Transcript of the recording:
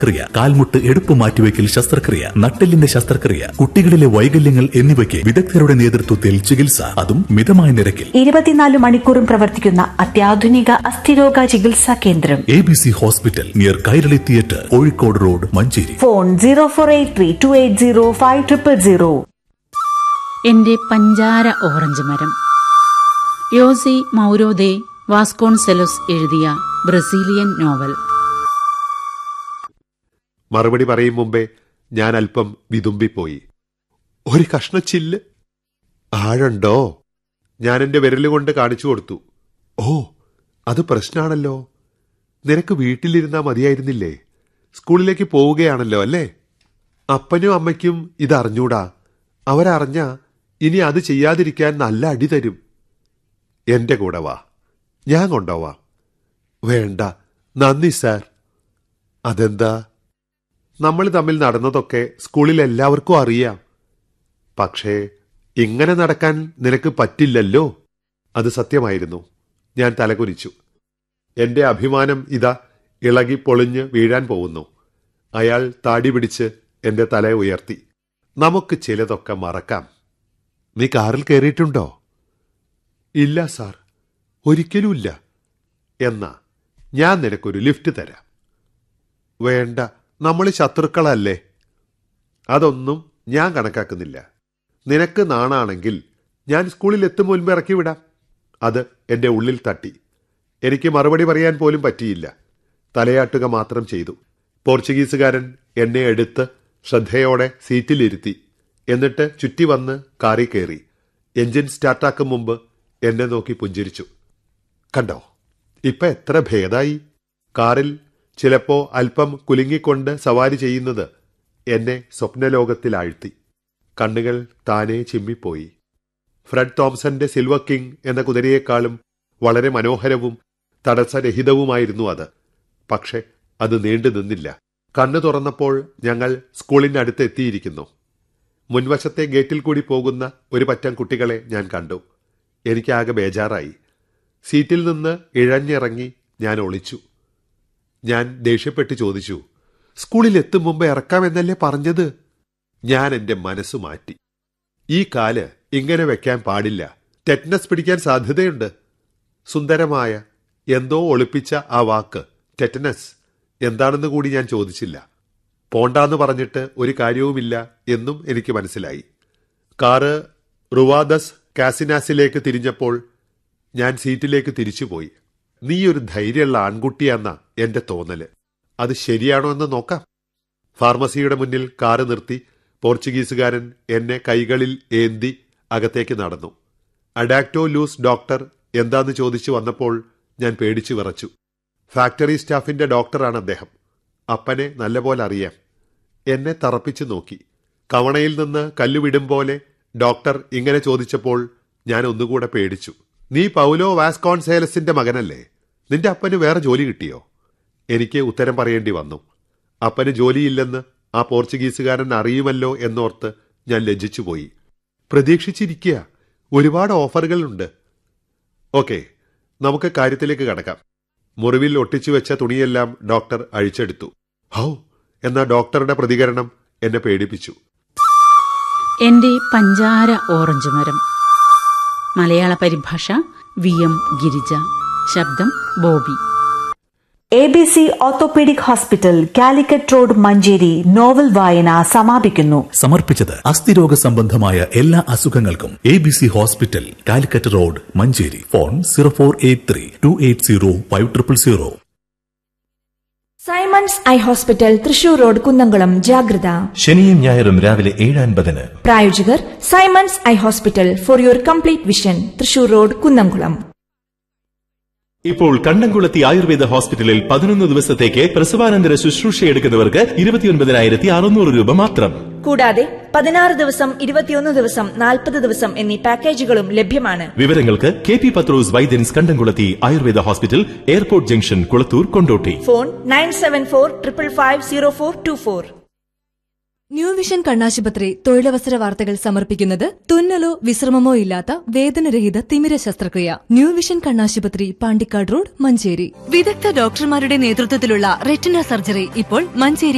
ക്രിയ കാൽമുട്ട് എടുപ്പ് മാറ്റിവെക്കൽ ശസ്ത്രക്രിയ നട്ടെല്ലിന്റെ ശസ്ത്രക്രിയ കുട്ടികളിലെ വൈകല്യങ്ങൾ എന്നിവയ്ക്ക് വിദഗ്ധരുടെ നേതൃത്വത്തിൽ ചികിത്സ അതും മിതമായ നിരക്കിൽ ഇരുപത്തിനാല് മണിക്കൂറും പ്രവർത്തിക്കുന്ന അത്യാധുനിക അസ്ഥിരോഗ ചികിത്സാ കേന്ദ്രം A B C hospital near Kairali theatre Kozhikode road Manjeri phone zero four eight three two eight zero five triple zero എന്റെ പഞ്ചാര ഓറഞ്ച് മരം യോസി മൗരോദെ വാസ്കോൺസെലോസ് എഴുതിയ ബ്രസീലിയൻ നോവൽ മറുപടി പറയും മുമ്പേ ഞാൻ അല്പം വിതുമ്പിപ്പോയി ഒരു കഷ്ണച്ചില്ല് ആഴണ്ടോ ഞാൻ എന്റെ വിരലുകൊണ്ട് കാണിച്ചു കൊടുത്തു ഓ അത് പ്രശ്നാണല്ലോ നിനക്ക് വീട്ടിലിരുന്നാ മതിയായിരുന്നില്ലേ സ്കൂളിലേക്ക് പോവുകയാണല്ലോ അല്ലേ അപ്പനും അമ്മയ്ക്കും ഇതറിഞ്ഞൂടാ അവരറിഞ്ഞ ഇനി അത് ചെയ്യാതിരിക്കാൻ നല്ല അടി തരും എന്റെ കൂടെ വാ ഞാൻ കൊണ്ടുപോവാം വേണ്ട നന്ദി സാർ അതെന്താ നമ്മൾ തമ്മിൽ നടന്നതൊക്കെ സ്കൂളിൽ എല്ലാവർക്കും അറിയാം പക്ഷേ ഇങ്ങനെ നടക്കാൻ നിനക്ക് പറ്റില്ലല്ലോ അത് സത്യമായിരുന്നു ഞാൻ തലകുനിച്ചു എന്റെ അഭിമാനം ഇതാ ഇളകി പൊളിഞ്ഞ് വീഴാൻ പോകുന്നു അയാൾ താടി പിടിച്ച് എന്റെ തല ഉയർത്തി നമുക്ക് ചിലതൊക്കെ മറക്കാം നീ കാറിൽ കയറിയിട്ടുണ്ടോ ഇല്ല സാർ ഒരിക്കലുമില്ല എന്നാ ഞാൻ നിനക്കൊരു ലിഫ്റ്റ് തരാം വേണ്ട നമ്മൾ ശത്രുക്കളല്ലേ അതൊന്നും ഞാൻ കണക്കാക്കുന്നില്ല നിനക്ക് നാണാണെങ്കിൽ ഞാൻ സ്കൂളിൽ എത്തും മുൻപ് ഇറക്കി വിടാം അത് എന്റെ ഉള്ളിൽ തട്ടി എനിക്ക് മറുപടി പറയാൻ പോലും പറ്റിയില്ല തലയാട്ടുക മാത്രം ചെയ്തു പോർച്ചുഗീസുകാരൻ എന്നെ എടുത്ത് ശ്രദ്ധയോടെ സീറ്റിലിരുത്തി എന്നിട്ട് ചുറ്റി വന്ന് കാറി കയറി എഞ്ചിൻ സ്റ്റാർട്ടാക്കും മുമ്പ് എന്നെ നോക്കി പുഞ്ചിരിച്ചു കണ്ടോ ഇപ്പൊ എത്ര ഭേദായി കാറിൽ ചിലപ്പോ അല്പം കുലുങ്ങിക്കൊണ്ട് സവാരി ചെയ്യുന്നത് എന്നെ സ്വപ്നലോകത്തിലാഴ്ത്തി കണ്ണുകൾ താനെ ചിമ്മിപ്പോയി ഫ്രെഡ് തോംസന്റെ സിൽവർ കിങ് എന്ന കുതിരയേക്കാളും വളരെ മനോഹരവും തടസ്സരഹിതവുമായിരുന്നു അത് പക്ഷെ അത് നീണ്ടു നിന്നില്ല കണ്ണു തുറന്നപ്പോൾ ഞങ്ങൾ സ്കൂളിന്റെ അടുത്ത് എത്തിയിരിക്കുന്നു മുൻവശത്തെ ഗേറ്റിൽ കൂടി പോകുന്ന ഒരു പറ്റം കുട്ടികളെ ഞാൻ കണ്ടു എനിക്കാകെ ബേജാറായി സീറ്റിൽ നിന്ന് ഇഴഞ്ഞിറങ്ങി ഞാൻ ഒളിച്ചു ഞാൻ ദേഷ്യപ്പെട്ട് ചോദിച്ചു സ്കൂളിൽ എത്തും മുമ്പ് ഇറക്കാമെന്നല്ലേ പറഞ്ഞത് ഞാൻ എന്റെ മനസ്സ് മാറ്റി ഈ കാല് ഇങ്ങനെ വെക്കാൻ പാടില്ല ടെറ്റ്നസ് പിടിക്കാൻ സാധ്യതയുണ്ട് സുന്ദരമായ എന്തോ ഒളിപ്പിച്ച ആ വാക്ക് ടെറ്റനസ് എന്താണെന്ന് കൂടി ഞാൻ ചോദിച്ചില്ല പോണ്ടാന്ന് പറഞ്ഞിട്ട് ഒരു കാര്യവുമില്ല എന്നും എനിക്ക് മനസ്സിലായി കാറ് റുവാദസ് കാസിനാസിലേക്ക് തിരിഞ്ഞപ്പോൾ ഞാൻ സീറ്റിലേക്ക് തിരിച്ചുപോയി നീ ഒരു ധൈര്യമുള്ള ആൺകുട്ടിയാന്ന എന്റെ തോന്നല് അത് ശരിയാണോ എന്ന് നോക്കാം ഫാർമസിയുടെ മുന്നിൽ കാറ് നിർത്തി പോർച്ചുഗീസുകാരൻ എന്നെ കൈകളിൽ ഏന്തി അകത്തേക്ക് നടന്നു അഡാക്ടോ ലൂസ് ഡോക്ടർ എന്താന്ന് ചോദിച്ചു വന്നപ്പോൾ ഞാൻ പേടിച്ചു വിറച്ചു ഫാക്ടറി സ്റ്റാഫിന്റെ ഡോക്ടറാണ് അദ്ദേഹം അപ്പനെ നല്ലപോലെ അറിയാം എന്നെ തറപ്പിച്ചു നോക്കി കവണയിൽ നിന്ന് കല്ലുവിടും പോലെ ഡോക്ടർ ഇങ്ങനെ ചോദിച്ചപ്പോൾ ഞാൻ ഒന്നുകൂടെ പേടിച്ചു നീ പൗലോ വാസ്കോൺസേലസിന്റെ മകനല്ലേ നിന്റെ അപ്പന് വേറെ ജോലി കിട്ടിയോ എനിക്ക് ഉത്തരം പറയേണ്ടി വന്നു അപ്പന് ജോലിയില്ലെന്ന് ആ പോർച്ചുഗീസുകാരൻ അറിയുമല്ലോ എന്നോർത്ത് ഞാൻ ലജ്ജിച്ചുപോയി പ്രതീക്ഷിച്ചിരിക്കുക ഒരുപാട് ഓഫറുകളുണ്ട് ഓക്കെ നമുക്ക് കാര്യത്തിലേക്ക് കടക്കാം മുറിവിൽ ഒട്ടിച്ചു വെച്ച തുണിയെല്ലാം ഡോക്ടർ അഴിച്ചെടുത്തു ഹൗ എന്ന ഡോക്ടറുടെ പ്രതികരണം എന്നെ പേടിപ്പിച്ചു എന്റെ പഞ്ചാര ഓറഞ്ച് മരം മലയാള പരിഭാഷ വി എം ഗിരിജ ശബ്ദം Bobby A B C orthopedic hospital Calicut road Manjeri novel വായന സമാപിക്കുന്നു സമർപ്പിച്ചത് അസ്ഥിരോഗ സംബന്ധമായ എല്ലാ അസുഖങ്ങൾക്കും A B C hospital Calicut road Manjeri phone zero four eight three two eight zero five triple zero Simons eye hospital Thrissur road Kunnamkulam ജാഗ്രത ശനിയും ഞായറും രാവിലെ ഏഴ് അൻപതിന് പ്രായോജകർ Simons eye hospital for your complete vision Thrissur road Kunnamkulam ഇപ്പോൾ കണ്ടംകുളത്തി ആയുർവേദ ഹോസ്പിറ്റലിൽ പതിനൊന്ന് ദിവസത്തേക്ക് പ്രസവാനന്തര ശുശ്രൂഷ എടുക്കുന്നവർക്ക് ഇരുപത്തിയൊൻപതിനായിരത്തി അറുന്നൂറ് രൂപ മാത്രം കൂടാതെ പതിനാറ് ദിവസം ഇരുപത്തിയൊന്ന് ദിവസം നാൽപ്പത് ദിവസം എന്നീ പാക്കേജുകളും ലഭ്യമാണ് വിവരങ്ങൾക്ക് K P Pathros Vaidyans Kandamkulathi Ayurveda hospital airport junction Kulathur Kondotty phone nine seven four triple five zero four two four new vision കണ്ണാശുപത്രി തൊഴിലവസര വാർത്തകൾ സമർപ്പിക്കുന്നത് തുന്നലോ വിശ്രമമോ ഇല്ലാത്ത വേദനരഹിത തിമിര ശസ്ത്രക്രിയ ന്യൂ വിഷൻ കണ്ണാശുപത്രി പാണ്ടിക്കാട് റോഡ് മഞ്ചേരി വിദഗ്ധ ഡോക്ടർമാരുടെ നേതൃത്വത്തിലുള്ള റെറ്റിന സർജറി ഇപ്പോൾ മഞ്ചേരി